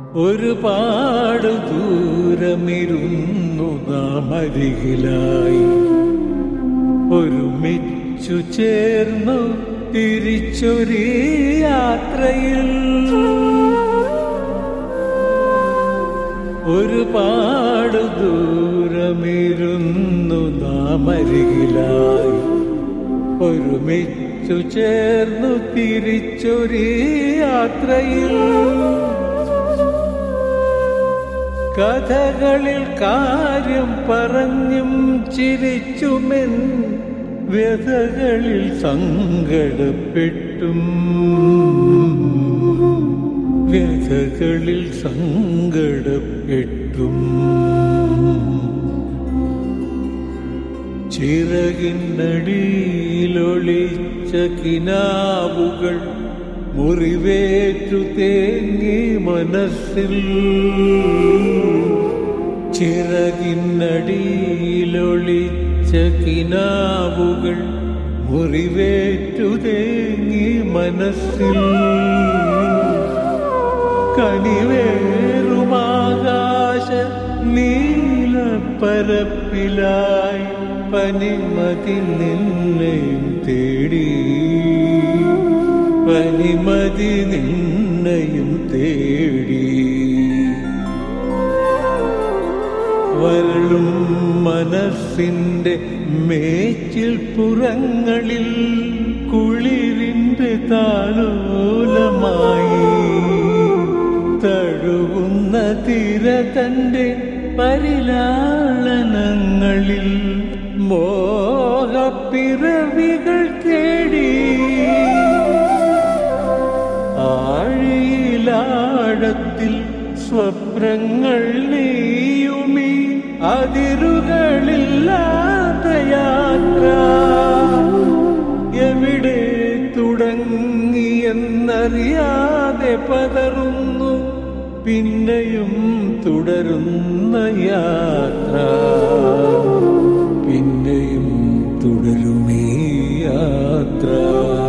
ഒരുപാട് ദൂരമിരുന്നു നാം അരികിലായി ഒരുമിച്ചു ചേർന്നു തിരിച്ചൊരു യാത്രയിൽ ഒരുപാട് ദൂരമിരുന്നു നാം അരികിലായി ഒരുമിച്ചു ചേർന്നു തിരിച്ചൊരു യാത്രയിൽ കഥകളിൽ കാര്യം പറഞ്ഞും ചിരിച്ചുമെൻ വ്യഥകളിൽ സങ്കടപ്പെട്ടും വ്യഥകളിൽ സങ്കടപ്പെട്ടും ചിറകിനടിയിലൊളിച്ച കിനാവുകൾ മുറിവേറ്റു തേങ്ങി മനസ്സിൽ ചിറകിനടിയിലൊളിച്ച കിനാവുകൾ മുറിവേറ്റു തേങ്ങി മനസ്സിൽ കനിവേറുമാകാശ നീലപ്പരപ്പിലായി പനിമതി നിന്നെയും തേടി പനിമതി നിന്നെയും തേടി വരളും മനസ്സിന്റെ മേച്ചിൽ പുറങ്ങളിൽ കുളിരിന്റെ താലോലമായി തഴുകുന്ന തിര തന്റെ പരിലാളനങ്ങളിൽ മോഹപ്പിറവികൾ തേടി ആഴിയിലാഴത്തിൽ സ്വപ്നങ്ങൾ നീയുമീ അതിരുകളില്ലാത്ത യാത്ര എവിടെ തുടങ്ങിയെന്നറിയാതെ പതറുന്നു പിന്നെയും തുടരുന്ന യാത്ര പിന്നെയും തുടരുമീ യാത്ര